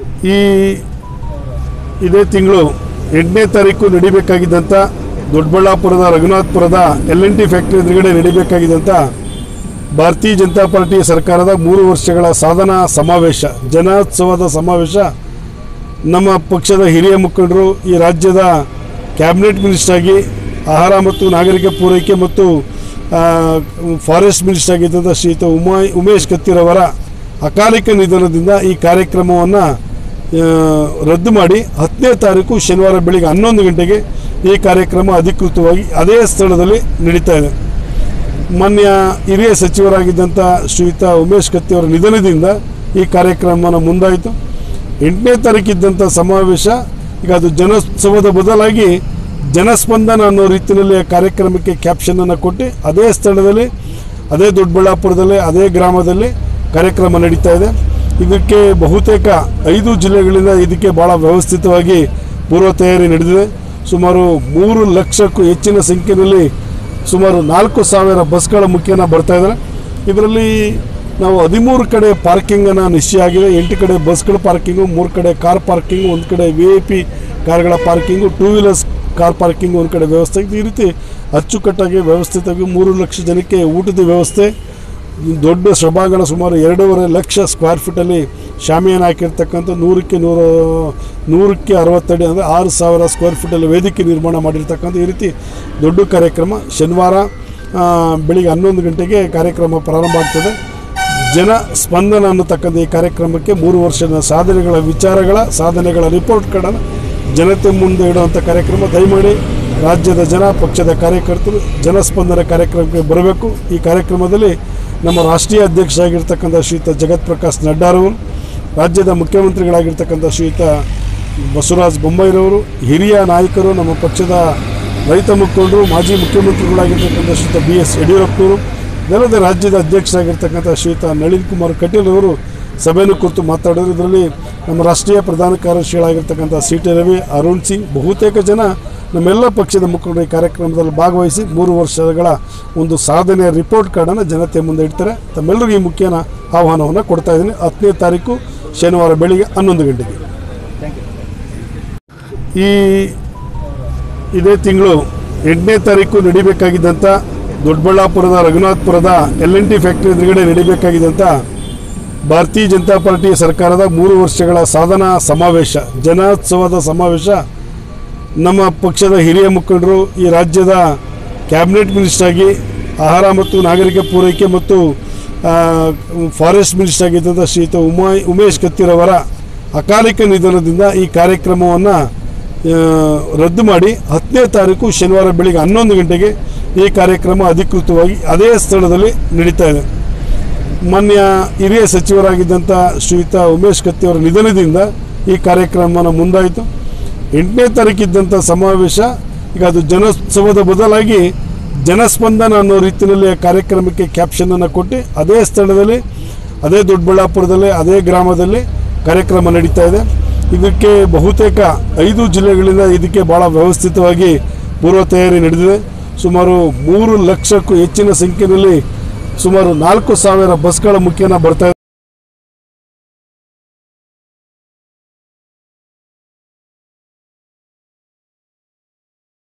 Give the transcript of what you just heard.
ಈ ಇದೇ ತಿಂಗಳು ಎಂಟನೇ ತಾರೀಕು ನಡಿಬೇಕಾಗಿದ್ದಂಥ ದೊಡ್ಡಬಳ್ಳಾಪುರದ ರಘುನಾಥ್ಪುರದ ಎಲ್ ಎನ್ ಟಿ ಫ್ಯಾಕ್ಟ್ರಿ ಎದುರುಗಡೆ ನಡಿಬೇಕಾಗಿದ್ದಂಥ ಭಾರತೀಯ ಜನತಾ ಪಾರ್ಟಿ ಸರ್ಕಾರದ ಮೂರು ವರ್ಷಗಳ ಸಾಧನಾ ಸಮಾವೇಶ ಜನೋತ್ಸವದ ಸಮಾವೇಶ ನಮ್ಮ ಪಕ್ಷದ ಹಿರಿಯ ಮುಖಂಡರು ಈ ರಾಜ್ಯದ ಕ್ಯಾಬಿನೆಟ್ ಮಿನಿಸ್ಟರ್ ಆಗಿ ಆಹಾರ ಮತ್ತು ನಾಗರಿಕ ಪೂರೈಕೆ ಮತ್ತು ಆ, ಫಾರೆಸ್ಟ್ ಮಿನಿಸ್ಟರ್ ಆಗಿದ್ದಂಥ ಶ್ರೀಯುತ ಉಮಾ ಉಮೇಶ್ ಕತ್ತಿರವರ ಅಕಾಲಿಕ ನಿಧನದಿಂದ ಈ ಕಾರ್ಯಕ್ರಮವನ್ನು ರದ್ದು ಮಾಡಿ ಹತ್ತನೇ ತಾರೀಕು ಶನಿವಾರ ಬೆಳಿಗ್ಗೆ ಹನ್ನೊಂದು ಗಂಟೆಗೆ ಈ ಕಾರ್ಯಕ್ರಮ ಅಧಿಕೃತವಾಗಿ ಅದೇ ಸ್ಥಳದಲ್ಲಿ ನಡೀತಾ ಇದೆ ಮಾನ್ಯ ಹಿರಿಯ ಸಚಿವರಾಗಿದ್ದಂಥ ಶ್ರೀಯುತ ಉಮೇಶ್ ಕತ್ತಿ ಅವರ ನಿಧನದಿಂದ ಈ ಕಾರ್ಯಕ್ರಮನ ಮುಂದಾಯಿತು ಎಂಟನೇ ತಾರೀಕಿದ್ದಂಥ ಸಮಾವೇಶ ಈಗ ಅದು ಜನೋತ್ಸವದ ಬದಲಾಗಿ ಜನಸ್ಪಂದನ ಅನ್ನೋ ರೀತಿಯಲ್ಲಿ ಆ ಕಾರ್ಯಕ್ರಮಕ್ಕೆ ಕ್ಯಾಪ್ಷನನ್ನು ಕೊಟ್ಟು ಅದೇ ಸ್ಥಳದಲ್ಲಿ ಅದೇ ದೊಡ್ಡಬಳ್ಳಾಪುರದಲ್ಲಿ ಅದೇ ಗ್ರಾಮದಲ್ಲಿ ಕಾರ್ಯಕ್ರಮ ನಡೀತಾ ಇದೆ ಇದಕ್ಕೆ ಬಹುತೇಕ ಐದು ಜಿಲ್ಲೆಗಳಿಂದ ಇದಕ್ಕೆ ಭಾಳ ವ್ಯವಸ್ಥಿತವಾಗಿ ಪೂರ್ವ ತಯಾರಿ ನಡೆದಿದೆ ಸುಮಾರು ಮೂರು ಲಕ್ಷಕ್ಕೂ ಹೆಚ್ಚಿನ ಸಂಖ್ಯೆಯಲ್ಲಿ ಸುಮಾರು ನಾಲ್ಕು ಸಾವಿರ ಬಸ್ಗಳ ಮುಖೇನ ಬರ್ತಾ ಇದ್ದಾರೆ ಇದರಲ್ಲಿ ನಾವು ಹದಿಮೂರು ಕಡೆ ಪಾರ್ಕಿಂಗನ್ನು ನಿಶ್ಚಯ ಆಗಿದೆ ಎಂಟು ಕಡೆ ಬಸ್ಗಳ ಪಾರ್ಕಿಂಗು ಮೂರು ಕಡೆ ಕಾರ್ ಪಾರ್ಕಿಂಗು ಒಂದು ಕಡೆ ವಿ ಐ ಪಿ ಕಾರ್ಗಳ parking two wheelers car parking ಒಂದು ಕಡೆ ವ್ಯವಸ್ಥೆ ಇದೆ. ಈ ರೀತಿ ಅಚ್ಚುಕಟ್ಟಾಗಿ ವ್ಯವಸ್ಥಿತವಾಗಿ ಮೂರು ಲಕ್ಷ ಜನಕ್ಕೆ ಊಟದ ವ್ಯವಸ್ಥೆ ದೊಡ್ಡ ಸಭಾಂಗಣ ಸುಮಾರು ಎರಡೂವರೆ ಲಕ್ಷ ಸ್ಕ್ವೇರ್ ಫೀಟಲ್ಲಿ ಶಾಮಿಯಾನ ಹಾಕಿರ್ತಕ್ಕಂಥ ನೂರಕ್ಕೆ ನೂರು ನೂರಕ್ಕೆ ಅರವತ್ತಡಿ ಅಂದರೆ ಆರು ಸಾವಿರ ಸ್ಕ್ವೇರ್ ಫೀಟಲ್ಲಿ ವೇದಿಕೆ ನಿರ್ಮಾಣ ಮಾಡಿರ್ತಕ್ಕಂಥ ಈ ರೀತಿ ದೊಡ್ಡ ಕಾರ್ಯಕ್ರಮ ಶನಿವಾರ ಆ, ಬೆಳಿಗ್ಗೆ ಹನ್ನೊಂದು ಗಂಟೆಗೆ ಕಾರ್ಯಕ್ರಮ ಪ್ರಾರಂಭ ಆಗ್ತದೆ ಜನ ಸ್ಪಂದನ ಅನ್ನತಕ್ಕಂಥ ಈ ಕಾರ್ಯಕ್ರಮಕ್ಕೆ ಮೂರು ವರ್ಷದ ಸಾಧನೆಗಳ ವಿಚಾರಗಳ ಸಾಧನೆಗಳ ರಿಪೋರ್ಟ್ ಕಾರ್ಡನ್ನು ಜನತೆ ಮುಂದೆ ಇಡುವಂಥ ಕಾರ್ಯಕ್ರಮ ದಯಮಾಡಿ ರಾಜ್ಯದ ಜನ ಪಕ್ಷದ ಕಾರ್ಯಕರ್ತರು ಜನಸ್ಪಂದನ ಕಾರ್ಯಕ್ರಮಕ್ಕೆ ಬರಬೇಕು ಈ ಕಾರ್ಯಕ್ರಮದಲ್ಲಿ ನಮ್ಮ ರಾಷ್ಟ್ರೀಯ ಅಧ್ಯಕ್ಷರಾಗಿರ್ತಕ್ಕಂಥ ಶ್ರೀಯುತ ಜಗತ್ ಪ್ರಕಾಶ್ ನಡ್ಡಾರವರು ರಾಜ್ಯದ ಮುಖ್ಯಮಂತ್ರಿಗಳಾಗಿರ್ತಕ್ಕಂಥ ಶ್ರೀಯುತ ಬಸವರಾಜ ಬೊಮ್ಮಾಯಿರವರು ಹಿರಿಯ ನಾಯಕರು ನಮ್ಮ ಪಕ್ಷದ ರೈತ ಮುಖಂಡರು ಮಾಜಿ ಮುಖ್ಯಮಂತ್ರಿಗಳಾಗಿರ್ತಕ್ಕಂಥ ಶ್ರೀಯುತ ಬಿ ಎಸ್ ಯಡಿಯೂರಪ್ಪನವರು ಇದಲ್ಲದೆ ರಾಜ್ಯದ ಅಧ್ಯಕ್ಷರಾಗಿರ್ತಕ್ಕಂಥ ಶ್ರೀಯುತ ನಳಿನ್ ಕುಮಾರ್ ಕಟೀಲ್ ಅವರು ಸಭೆಯನ್ನು ಕುರಿತು ಮಾತಾಡಿದ್ರು ಇದರಲ್ಲಿ ನಮ್ಮ ರಾಷ್ಟ್ರೀಯ ಪ್ರಧಾನ ಕಾರ್ಯದರ್ಶಿಗಳಾಗಿರ್ತಕ್ಕಂಥ ಸಿ ಟಿ ರವಿ ಅರುಣ್ ಸಿಂಗ್ ಬಹುತೇಕ ಜನ ನಮ್ಮೆಲ್ಲ ಪಕ್ಷದ ಮುಖಂಡರು ಈ ಕಾರ್ಯಕ್ರಮದಲ್ಲಿ ಭಾಗವಹಿಸಿ ಮೂರು ವರ್ಷಗಳ ಒಂದು ಸಾಧನೆಯ ರಿಪೋರ್ಟ್ ಕಾರ್ಡನ್ನು ಜನತೆ ಮುಂದೆ ಇಡ್ತಾರೆ ತಮ್ಮೆಲ್ಲರಿಗೂ ಈ ಮುಖ್ಯನ ಆಹ್ವಾನವನ್ನು ಕೊಡ್ತಾ ಇದ್ದೀನಿ ಹತ್ತನೇ ತಾರೀಕು ಶನಿವಾರ ಬೆಳಿಗ್ಗೆ ಹನ್ನೊಂದು ಗಂಟೆಗೆ ಈ ಇದೇ ತಿಂಗಳು ಎಂಟನೇ ತಾರೀಕು ನಡಿಬೇಕಾಗಿದ್ದಂಥ ದೊಡ್ಡಬಳ್ಳಾಪುರದ ರಘುನಾಥ್ಪುರದ ಎಲ್ ಎನ್ ಟಿ ಫ್ಯಾಕ್ಟ್ರಿ ಎದುರುಗಡೆ ನಡಿಬೇಕಾಗಿದ್ದಂಥ ಭಾರತೀಯ ಜನತಾ ಪಾರ್ಟಿ ಸರ್ಕಾರದ ಮೂರು ವರ್ಷಗಳ ಸಾಧನಾ ಸಮಾವೇಶ ಜನೋತ್ಸವದ ಸಮಾವೇಶ ನಮ್ಮ ಪಕ್ಷದ ಹಿರಿಯ ಮುಖಂಡರು ಈ ರಾಜ್ಯದ ಕ್ಯಾಬಿನೆಟ್ ಮಿನಿಸ್ಟರ್ ಆಗಿ ಆಹಾರ ಮತ್ತು ನಾಗರಿಕ ಪೂರೈಕೆ ಮತ್ತು ಆ, ಫಾರೆಸ್ಟ್ ಮಿನಿಸ್ಟರ್ ಆಗಿದ್ದಂಥ ಶ್ರೀಯುತ ಉಮಾ ಉಮೇಶ್ ಕತ್ತಿರವರ ಅಕಾಲಿಕ ನಿಧನದಿಂದ ಈ ಕಾರ್ಯಕ್ರಮವನ್ನು ರದ್ದು ಮಾಡಿ ಹತ್ತನೇ ತಾರೀಕು ಶನಿವಾರ ಬೆಳಿಗ್ಗೆ ಹನ್ನೊಂದು ಗಂಟೆಗೆ ಈ ಕಾರ್ಯಕ್ರಮ ಅಧಿಕೃತವಾಗಿ ಅದೇ ಸ್ಥಳದಲ್ಲಿ ನಡೀತಾ ಇದೆ ಮಾನ್ಯ ಹಿರಿಯ ಸಚಿವರಾಗಿದ್ದಂಥ ಶ್ರೀಯುತ ಉಮೇಶ್ ಕತ್ತಿ ಅವರ ನಿಧನದಿಂದ ಈ ಕಾರ್ಯಕ್ರಮನ ಮುಂದಾಯಿತು ಎಂಟನೇ ತಾರೀಕಿದ್ದಂಥ ಸಮಾವೇಶ ಈಗ ಅದು ಜನೋತ್ಸವದ ಬದಲಾಗಿ ಜನಸ್ಪಂದನ ಅನ್ನೋ ರೀತಿಯಲ್ಲಿ ಆ ಕಾರ್ಯಕ್ರಮಕ್ಕೆ ಕ್ಯಾಪ್ಷನನ್ನು ಕೊಟ್ಟು ಅದೇ ಸ್ಥಳದಲ್ಲಿ ಅದೇ ದೊಡ್ಡಬಳ್ಳಾಪುರದಲ್ಲಿ ಅದೇ ಗ್ರಾಮದಲ್ಲಿ ಕಾರ್ಯಕ್ರಮ ನಡೀತಾ ಇದೆ ಇದಕ್ಕೆ ಬಹುತೇಕ ಐದು ಜಿಲ್ಲೆಗಳಿಂದ ಇದಕ್ಕೆ ಭಾಳ ವ್ಯವಸ್ಥಿತವಾಗಿ ಪೂರ್ವ ತಯಾರಿ ನಡೆದಿದೆ ಸುಮಾರು ಮೂರು ಲಕ್ಷಕ್ಕೂ ಹೆಚ್ಚಿನ ಸಂಖ್ಯೆಯಲ್ಲಿ ಸುಮಾರು ನಾಲ್ಕು ಸಾವಿರ ಬಸ್ಗಳ ಮುಖೇನ ಬರ್ತಾ ಇದ್ದಾರೆ